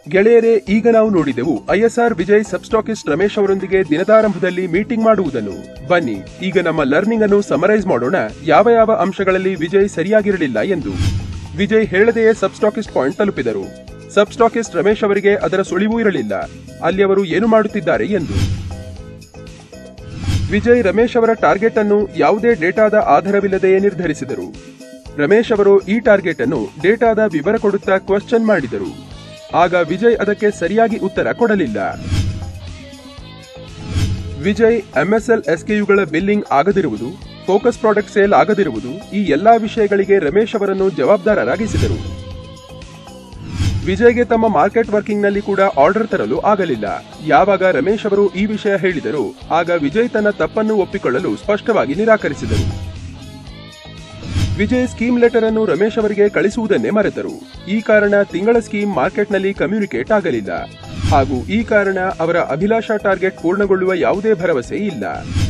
ಗೆಳೆಯರೇ ಈಗ ನಾವು ನೋಡಿದೆವು ಐಎಸ್ಆರ್ ವಿಜಯ್ ಸಬ್ಸ್ಟಾಕಿಸ್ಟ್ ರಮೇಶ್ ಅವರೊಂದಿಗೆ ದಿನದಾರಂಭದಲ್ಲಿ ಮೀಟಿಂಗ್ ಮಾಡುವುದನ್ನು ಬನ್ನಿ ಈಗ ನಮ್ಮ ಲರ್ನಿಂಗ್ ಅನ್ನು ಸಮರೈಸ್ ಮಾಡೋಣ ಯಾವ ಯಾವ ಅಂಶಗಳಲ್ಲಿ ವಿಜಯ್ ಸರಿಯಾಗಿರಲಿಲ್ಲ ಎಂದು ವಿಜಯ್ ಹೇಳದೆಯೇ ಸಬ್ಸ್ಟಾಕಿಸ್ಟ್ ಪಾಯಿಂಟ್ ತಲುಪಿದರು ಸಬ್ಸ್ಟಾಕಿಸ್ಟ್ ರಮೇಶ್ ಅವರಿಗೆ ಅದರ ಸುಳಿವು ಇರಲಿಲ್ಲ ಅಲ್ಲಿ ಅವರು ಏನು ಮಾಡುತ್ತಿದ್ದಾರೆ ಎಂದು ವಿಜಯ್ ರಮೇಶ್ ಅವರ ಟಾರ್ಗೆಟ್ ಅನ್ನು ಯಾವುದೇ ಡೇಟಾದ ಆಧಾರವಿಲ್ಲದೆಯೇ ನಿರ್ಧರಿಸಿದರು ರಮೇಶ್ ಅವರು ಈ ಟಾರ್ಗೆಟ್ ಅನ್ನು ಡೇಟಾದ ವಿವರ ಕೊಡುತ್ತಾ ಕ್ವಶನ್ ಮಾಡಿದರು ಆಗ ವಿಜಯ್ ಅದಕ್ಕೆ ಸರಿಯಾಗಿ ಉತ್ತರ ಕೊಡಲಿಲ್ಲ ವಿಜಯ್ ಎಂಎಸ್ಎಲ್ ಎಸ್ಕೆಯುಗಳ ಬಿಲ್ಲಿಂಗ್ ಆಗದಿರುವುದು ಫೋಕಸ್ ಪ್ರಾಡಕ್ಟ್ ಸೇಲ್ ಆಗದಿರುವುದು ಈ ಎಲ್ಲಾ ವಿಷಯಗಳಿಗೆ ರಮೇಶ್ ಅವರನ್ನು ಜವಾಬ್ದಾರರಾಗಿಸಿದರು ವಿಜಯ್ಗೆ ತಮ್ಮ ಮಾರ್ಕೆಟ್ ವರ್ಕಿಂಗ್ ನಲ್ಲಿ ಕೂಡ ಆರ್ಡರ್ ತರಲು ಆಗಲಿಲ್ಲ ಯಾವಾಗ ರಮೇಶ್ ಅವರು ಈ ವಿಷಯ ಹೇಳಿದರು ಆಗ ವಿಜಯ್ ತನ್ನ ತಪ್ಪನ್ನು ಒಪ್ಪಿಕೊಳ್ಳಲು ಸ್ಪಷ್ಟವಾಗಿ ನಿರಾಕರಿಸಿದರು ವಿಜಯ್ ಸ್ಕೀಮ್ ಲೆಟರ್ ಅನ್ನು ರಮೇಶ್ ಅವರಿಗೆ ಕಳಿಸುವುದನ್ನೇ ಮರೆತರು ಈ ಕಾರಣ ತಿಂಗಳ ಸ್ಕೀಮ್ ಮಾರ್ಕೆಟ್ನಲ್ಲಿ ಕಮ್ಯುನಿಕೇಟ್ ಆಗಲಿಲ್ಲ ಹಾಗೂ ಈ ಕಾರಣ ಅವರ ಅಭಿಲಾಷಾ ಟಾರ್ಗೆಟ್ ಪೂರ್ಣಗೊಳ್ಳುವ ಯಾವುದೇ ಭರವಸೆ ಇಲ್ಲ